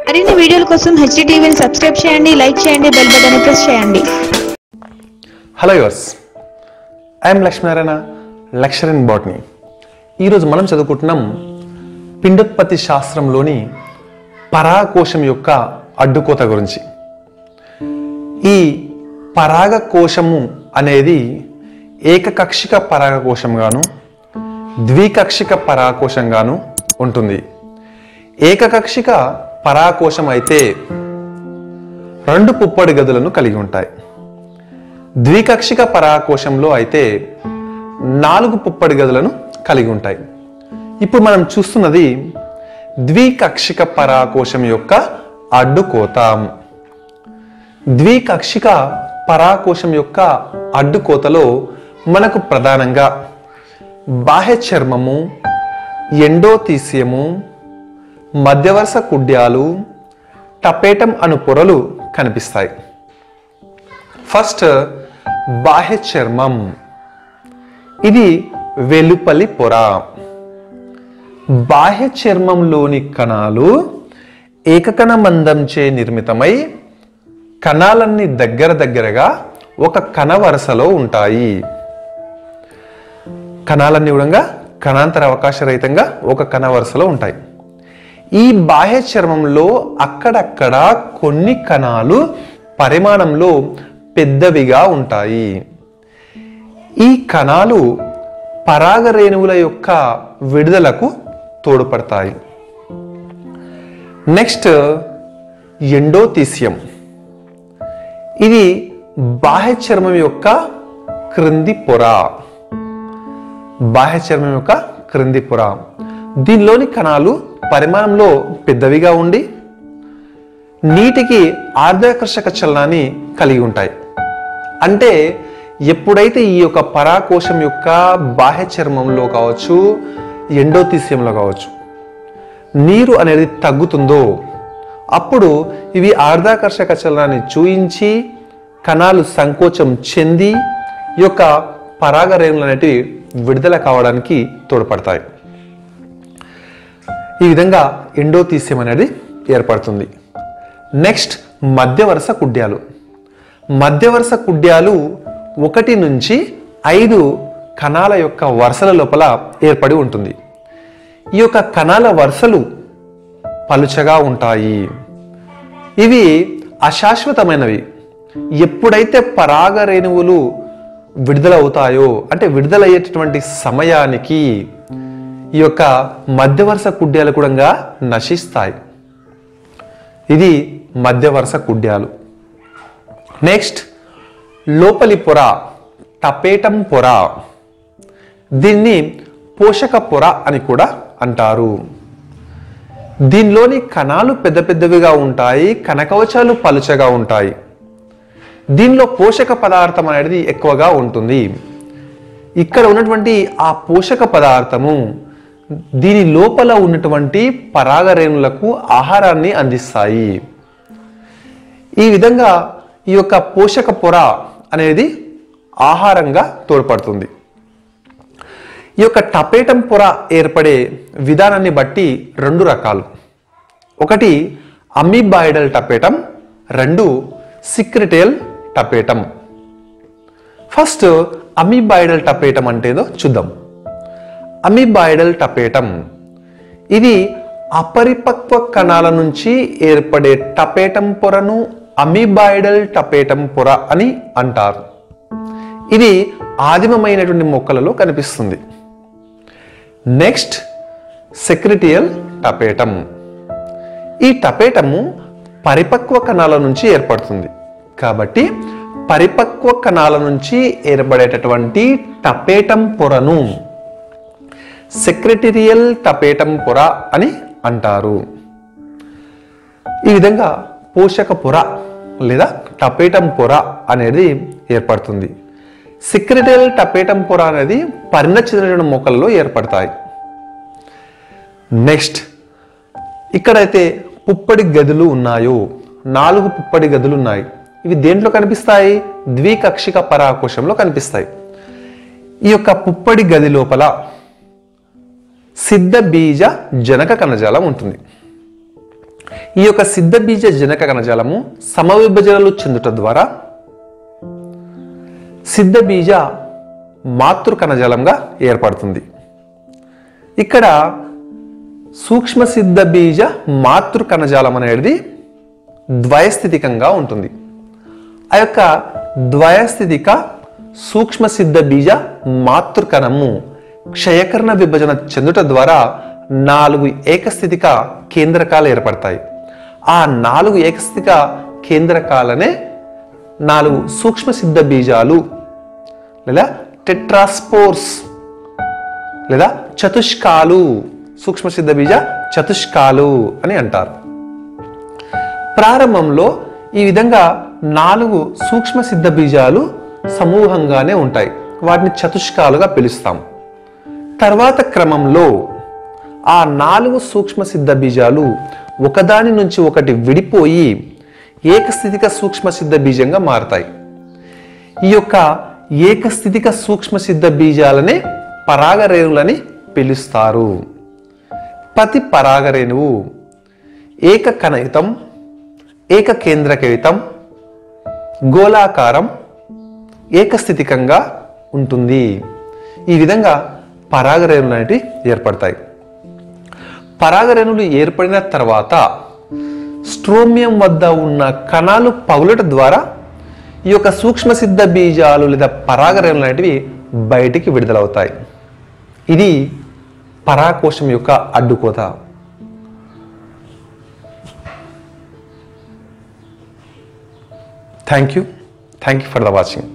మరిన్ని వీడియోల కోసం హెచ్డి టీవీని సబ్స్క్రైబ్ చేయండి లైక్ చేయండి బెల్ బటన్ ప్రెస్ చేయండి hello yours I'm Lakshminarayana lecture in botany ఈరోజు మనం చదువుకుంటున్నాం పిండోత్పత్తి శాస్త్రంలోని పరాగకోశం యొక్క అడ్డుకోత గురించి ఈ పరాగకోశము అనేది ఏకకక్షిక పరాగకోశంగాను ద్వికక్షిక పరాగకోశంగాను ఉంటుంది ఏకకక్షిక పరాగకోశం అయితే రెండు పుప్పొడి గదులను కలిగి ఉంటాయి ద్వికక్షిక పరాకోశంలో అయితే నాలుగు పుప్పడి గదులను కలిగి ఉంటాయి ఇప్పుడు మనం చూస్తున్నది ద్వికక్షిక పరాకోశం యొక్క అడ్డుకోత ద్వికక్షిక పరాకోశం యొక్క అడ్డుకోతలో మనకు ప్రధానంగా బాహ్య చర్మము ఎండోతీసియము మధ్యవరుస కుడ్యాలు టపేటం అను పొరలు కనిపిస్తాయి ఫస్ట్ బాహ్య చర్మం ఇది వెలుపలి పొర బాహ్య చర్మంలోని కణాలు ఏకకణ మందంచే నిర్మితమై కణాలన్నీ దగ్గర దగ్గరగా ఒక కణ వరుసలో ఉంటాయి కణాలన్నీ కూడా కణాంతర అవకాశ రహితంగా ఒక కణ వరుసలో ఉంటాయి ఈ బాహ్య చర్మంలో అక్కడక్కడ కొన్ని కణాలు పరిమాణంలో పెద్దవిగా ఉంటాయి ఈ కణాలు పరాగరేణువుల యొక్క విడుదలకు తోడ్పడతాయి నెక్స్ట్ ఎండోతీసియం ఇది బాహ్య చర్మం యొక్క క్రింది పొర బాహ్య చర్మం యొక్క క్రింది పొర దీనిలోని కణాలు పరిమాణంలో పెద్దవిగా ఉండి నీటికి ఆర్ద్రాకర్షక చలనాన్ని కలిగి ఉంటాయి అంటే ఎప్పుడైతే ఈ యొక్క పరాకోశం యొక్క బాహ్య చర్మంలో కావచ్చు ఎండోతీసియంలో కావచ్చు నీరు అనేది తగ్గుతుందో అప్పుడు ఇవి ఆర్ద్రాకర్షక చలనాన్ని చూయించి కణాలు సంకోచం చెంది ఈ యొక్క పరాగరేణులు అనేటివి విడుదల కావడానికి తోడ్పడతాయి ఈ విధంగా ఎండోతీసియం అనేది ఏర్పడుతుంది నెక్స్ట్ మధ్యవరుస కుడ్యాలు మధ్యవరుస కుడ్యాలు ఒకటి నుంచి ఐదు కణాల యొక్క వరుసల లోపల ఏర్పడి ఉంటుంది ఈ యొక్క కణాల వరుసలు పలుచగా ఉంటాయి ఇవి అశాశ్వతమైనవి ఎప్పుడైతే పరాగ రేణువులు విడుదల అవుతాయో అంటే విడుదలయ్యేటటువంటి సమయానికి ఈ యొక్క మధ్యవరుస కుడ్యాలు కూడా నశిస్తాయి ఇది మధ్యవరుస కుడ్యాలు నెక్స్ట్ లోపలి పొర టపేటం పొర దీన్ని పోషక పొర అని కూడా అంటారు దీనిలోని కణాలు పెద్ద పెద్దవిగా ఉంటాయి కనకవచాలు పలుచగా ఉంటాయి దీనిలో పోషక పదార్థం అనేది ఎక్కువగా ఉంటుంది ఇక్కడ ఉన్నటువంటి ఆ పోషక పదార్థము దీని లోపల ఉన్నటువంటి పరాగరేణులకు ఆహారాన్ని అందిస్తాయి ఈ విధంగా ఈ యొక్క పోషక పొర అనేది ఆహారంగా తోడ్పడుతుంది ఈ యొక్క టపేటం పొర ఏర్పడే విధానాన్ని బట్టి రెండు రకాలు ఒకటి అమీబాయిడల్ టపేటం రెండు సిక్రిటేల్ టపేటం ఫస్ట్ అమీబాయిడల్ టపేటం అంటే ఏదో చూద్దాం అమీబాయిడల్ టపేటం ఇది అపరిపక్వ కణాల నుంచి ఏర్పడే టపేటం పొరను అమీబాయిడల్ టపేటం పొర అని అంటారు ఇది ఆదిమమైనటువంటి మొక్కలలో కనిపిస్తుంది నెక్స్ట్ సెక్రిటియల్ టపేటం ఈ టపేటము పరిపక్వ కణాల నుంచి ఏర్పడుతుంది కాబట్టి పరిపక్వ కణాల నుంచి ఏర్పడేటటువంటి టపేటం పొరను సెక్రటరియల్ టపేటం పొర అని అంటారు ఈ విధంగా పోషక పొర లేదా టపేటం పొర అనేది ఏర్పడుతుంది సిక్రిటల్ టపేటం పొర అనేది పరిణతి చెందిన మొక్కలలో ఏర్పడతాయి నెక్స్ట్ ఇక్కడైతే పుప్పడి గదులు ఉన్నాయో నాలుగు పుప్పడి గదులు ఉన్నాయి ఇవి దేంట్లో కనిపిస్తాయి ద్వికక్షిక పరాకోశంలో కనిపిస్తాయి ఈ యొక్క పుప్పడి గది లోపల సిద్ధ బీజ జనక కణజాలం ఉంటుంది ఈ యొక్క సిద్ధబీజ జనక కణజాలము సమవిభజనలు చెందుట ద్వారా సిద్ధబీజ మాతృ కణజాలంగా ఏర్పడుతుంది ఇక్కడ సూక్ష్మ సిద్ధ బీజ మాతృ కణజాలం అనేది ద్వయస్థితికంగా ఉంటుంది ఆ యొక్క ద్వయస్థితిక సూక్ష్మ సిద్ధ బీజ మాతృకణము క్షయకరణ విభజన చెందుట ద్వారా నాలుగు ఏకస్థితిక కేంద్రకాలు ఏర్పడతాయి ఆ నాలుగు ఏకస్థితిక కేంద్రకాలనే నాలుగు సూక్ష్మ సిద్ధ బీజాలు లేదా టెట్రాస్పోర్స్ లేదా చతుష్కాలు సూక్ష్మ సిద్ధ బీజ చతుష్కాలు అని అంటారు ప్రారంభంలో ఈ విధంగా నాలుగు సూక్ష్మ సిద్ధ బీజాలు సమూహంగానే ఉంటాయి వాటిని చతుష్కాలుగా పిలుస్తాం తర్వాత క్రమంలో ఆ నాలుగు సూక్ష్మ సిద్ధ బీజాలు ఒకదాని నుంచి ఒకటి విడిపోయి ఏకస్థితిక సూక్ష్మ సిద్ధ బీజంగా మారతాయి ఈ యొక్క ఏకస్థితిక సూక్ష్మ సిద్ధ బీజాలనే పరాగరేణులని పిలుస్తారు ప్రతి పరాగరేణువు ఏక కణయుతం ఏక కేంద్రకయుతం గోళాకారం ఏకస్థితికంగా ఉంటుంది ఈ విధంగా పరాగరేణులు అనేటివి ఏర్పడతాయి పరాగరేణులు ఏర్పడిన తర్వాత స్ట్రోమియం వద్ద ఉన్న కణాలు పగులట ద్వారా ఈ యొక్క సూక్ష్మ సిద్ధ బీజాలు లేదా పరాగరేణులు అనేటివి బయటికి విడుదలవుతాయి ఇది పరాకోశం యొక్క అడ్డుకోత thank you thank you for the watching